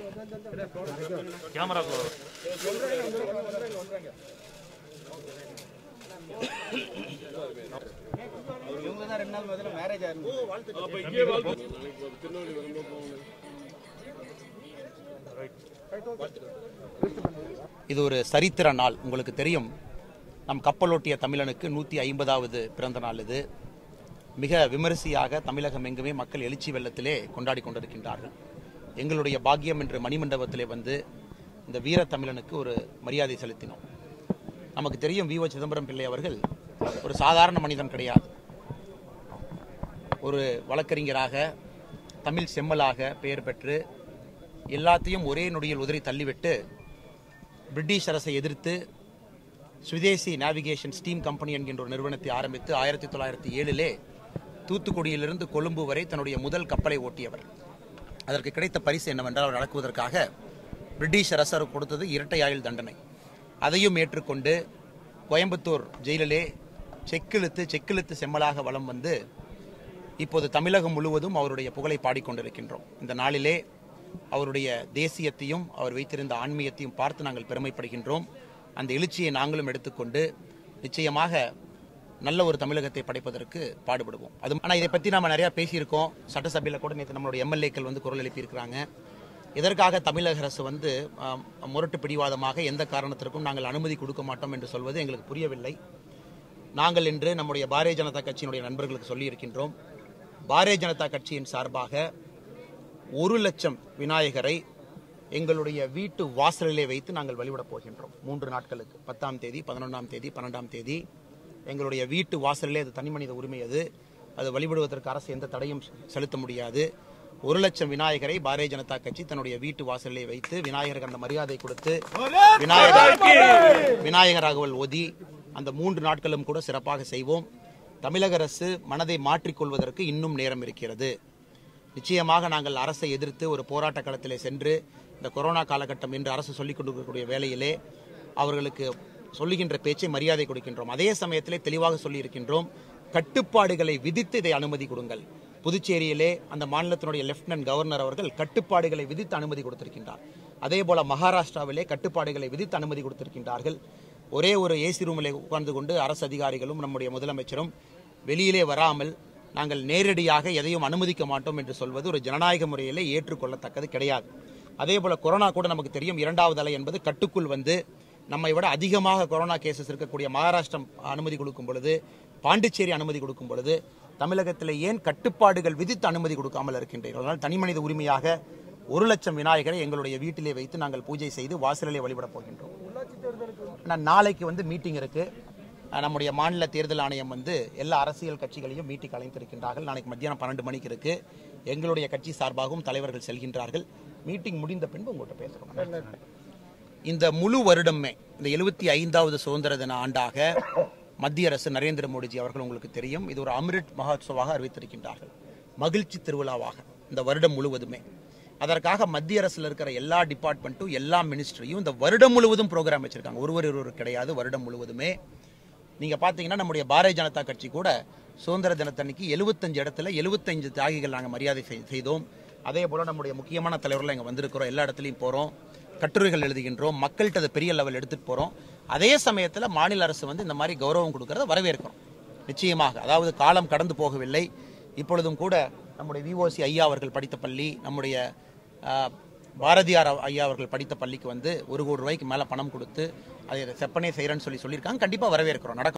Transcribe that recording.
camera இவங்க தான் ரெண்டு நாள் முதல்ல மேரேஜ் ஆயிருந்தது இது ஒரு சரித்திர நாள் உங்களுக்கு தெரியும் நம் கப்பலோட்டிய தமிழனுக்கு நூற்றி ஐம்பதாவது பிறந்த நாள் இது மிக விமரிசையாக தமிழகம் எங்குமே மக்கள் எழுச்சி வெள்ளத்திலே கொண்டாடி கொண்டிருக்கின்றார்கள் எங்களுடைய பாக்கியம் என்று மணிமண்டபத்திலே வந்து இந்த வீர தமிழனுக்கு ஒரு மரியாதை செலுத்தினோம் நமக்கு தெரியும் வி ஓ சிதம்பரம் பிள்ளை அவர்கள் ஒரு சாதாரண மனிதன் கிடையாது ஒரு வழக்கறிஞராக தமிழ் செம்மலாக பெயர் பெற்று எல்லாத்தையும் ஒரே நொடியில் உதறி தள்ளிவிட்டு பிரிட்டிஷ் அரசை எதிர்த்து சுதேசி நேவிகேஷன் ஸ்டீம் கம்பெனி என்கின்ற ஒரு நிறுவனத்தை ஆரம்பித்து ஆயிரத்தி தொள்ளாயிரத்தி ஏழிலே தூத்துக்குடியிலிருந்து கொழும்பு வரை தன்னுடைய முதல் கப்பலை ஓட்டியவர் அதற்கு கிடைத்த பரிசு என்னவென்றால் அவர் நடக்குவதற்காக பிரிட்டிஷ் அரசர் கொடுத்தது இரட்டை ஆயுள் தண்டனை அதையும் ஏற்றுக்கொண்டு கோயம்புத்தூர் ஜெயிலிலே செக்கிழுத்து செக்கிழுத்து செம்மலாக வலம் வந்து இப்போது தமிழகம் முழுவதும் அவருடைய புகழை பாடிக்கொண்டிருக்கின்றோம் இந்த நாளிலே அவருடைய தேசியத்தையும் அவர் வைத்திருந்த ஆன்மீகத்தையும் பார்த்து நாங்கள் பெருமைப்படுகின்றோம் அந்த எழுச்சியை நாங்களும் எடுத்துக்கொண்டு நிச்சயமாக நல்ல ஒரு தமிழகத்தை படைப்பதற்கு பாடுபடுவோம் அது ஆனால் இதை பற்றி நாம நிறைய பேசியிருக்கோம் சட்டசபையில் கூட நேற்று நம்மளுடைய எம்எல்ஏக்கள் வந்து குரல் எழுப்பியிருக்கிறாங்க இதற்காக தமிழக அரசு வந்து ஆம், முரட்டு பிடிவாதமாக எந்த காரணத்திற்கும் நாங்கள் அனுமதி கொடுக்க மாட்டோம் என்று சொல்வது எங்களுக்கு புரியவில்லை நாங்கள் இன்று நம்முடைய பாரதிய ஜனதா கட்சியினுடைய நண்பர்களுக்கு சொல்லியிருக்கின்றோம் பாரதிய ஜனதா கட்சியின் சார்பாக ஒரு லட்சம் விநாயகரை எங்களுடைய வீட்டு வாசலிலே வைத்து நாங்கள் வழிபடப் போகின்றோம் மூன்று நாட்களுக்கு பத்தாம் தேதி பதினொன்றாம் தேதி பன்னெண்டாம் தேதி எங்களுடைய வீட்டு வாசலிலே அது தனிமனித உரிமை அது அது வழிபடுவதற்கு அரசு எந்த தடையும் செலுத்த முடியாது ஒரு லட்சம் விநாயகரை பாரதிய ஜனதா கட்சி தன்னுடைய வீட்டு வாசலிலே வைத்து விநாயகருக்கு அந்த மரியாதை கொடுத்து விநாயகர் விநாயகர் ராகவல் ஓதி அந்த மூன்று நாட்களும் கூட சிறப்பாக செய்வோம் தமிழக அரசு மனதை மாற்றிக்கொள்வதற்கு இன்னும் நேரம் இருக்கிறது நிச்சயமாக நாங்கள் அரசை எதிர்த்து ஒரு போராட்ட களத்திலே சென்று இந்த கொரோனா காலகட்டம் என்று அரசு சொல்லிக் கொண்டிருக்கக்கூடிய வேளையிலே அவர்களுக்கு சொல்லுகின்ற பேச்சை மரியாதை கொடுக்கின்றோம் அதே சமயத்திலே தெளிவாக சொல்லியிருக்கின்றோம் கட்டுப்பாடுகளை விதித்து இதை அனுமதி கொடுங்கள் புதுச்சேரியிலே அந்த மாநிலத்தினுடைய லெப்டினன்ட் கவர்னர் அவர்கள் கட்டுப்பாடுகளை விதித்து அனுமதி கொடுத்திருக்கின்றார் அதே போல மகாராஷ்டிராவிலே கட்டுப்பாடுகளை விதித்து அனுமதி கொடுத்திருக்கின்றார்கள் ஒரே ஒரு ஏசி ரூமில் உட்கார்ந்து கொண்டு அரசு அதிகாரிகளும் நம்முடைய முதலமைச்சரும் வெளியிலே வராமல் நாங்கள் நேரடியாக எதையும் அனுமதிக்க மாட்டோம் என்று சொல்வது ஒரு ஜனநாயக முறையிலே ஏற்றுக்கொள்ளத்தக்கது கிடையாது அதே போல கொரோனா கூட நமக்கு தெரியும் இரண்டாவது அலை என்பது கட்டுக்குள் வந்து நம்மை விட அதிகமாக கொரோனா கேசஸ் இருக்கக்கூடிய மகாராஷ்டிரம் அனுமதி கொடுக்கும் பொழுது பாண்டிச்சேரி அனுமதி கொடுக்கும் பொழுது தமிழகத்தில் ஏன் கட்டுப்பாடுகள் விதித்து அனுமதி கொடுக்காமல் இருக்கின்றீர்கள் அதனால் தனிமனித உரிமையாக ஒரு லட்சம் விநாயகரை எங்களுடைய வீட்டிலே வைத்து நாங்கள் பூஜை செய்து வாசலிலே வழிபடப் போகின்றோம் ஆனால் நாளைக்கு வந்து மீட்டிங் இருக்கு அஹ் நம்முடைய மாநில தேர்தல் ஆணையம் வந்து எல்லா அரசியல் கட்சிகளையும் மீட்டிங் அழைத்திருக்கின்றார்கள் நாளைக்கு மத்தியானம் பன்னெண்டு மணிக்கு இருக்கு எங்களுடைய கட்சி சார்பாகவும் தலைவர்கள் செல்கின்றார்கள் மீட்டிங் முடிந்த பின்பு உங்கள்கிட்ட பேசுறோம் இந்த முழு வருடமே இந்த எழுபத்தி ஐந்தாவது சுதந்திர தின ஆண்டாக மத்திய அரசு நரேந்திர மோடிஜி அவர்கள் உங்களுக்கு தெரியும் இது ஒரு அமிர்த் மகோத்சவாக அறிவித்திருக்கின்றார்கள் மகிழ்ச்சி திருவிழாவாக இந்த வருடம் முழுவதுமே அதற்காக மத்திய அரசுல இருக்கிற எல்லா டிபார்ட்மெண்ட்டும் எல்லா மினிஸ்ட்ரியும் இந்த வருடம் முழுவதும் ப்ரோக்ராம் வச்சிருக்காங்க ஒருவர் ஒருவர் கிடையாது வருடம் முழுவதுமே நீங்க பாத்தீங்கன்னா நம்முடைய பாரதிய ஜனதா கட்சி கூட சுதந்திர தினத்தன்னைக்கு 75 இடத்துல 75 தியாகிகள் நாங்கள் மரியாதை செய்- செய்தோம் அதே போல நம்முடைய முக்கியமான தலைவர்கள் இங்க வந்திருக்கிறோம் எல்லா இடத்துலையும் போறோம் கட்டுரைகள் எழுதுகின்றோம் மக்கள்கிட்ட அதை பெரிய லெவல் எடுத்துட்டு போறோம் அதே சமயத்துல மாநில அரசு வந்து இந்த மாதிரி கௌரவம் கொடுக்கறத வரவேற்கிறோம் நிச்சயமாக அதாவது காலம் கடந்து போகவில்லை இப்பொழுதும் கூட நம்முடைய விஓசி ஐயா அவர்கள் படித்த பள்ளி நம்முடைய ஆஹ், பாரதியார் ஐயா அவர்கள் படித்த பள்ளிக்கு வந்து ஒரு கோடி ரூபாய்க்கு மேல பணம் கொடுத்து அதை செப்பனே செய்யறேன்னு சொல்லி சொல்லியிருக்காங்க கண்டிப்பா வரவேற்கிறோம் நடக்கும்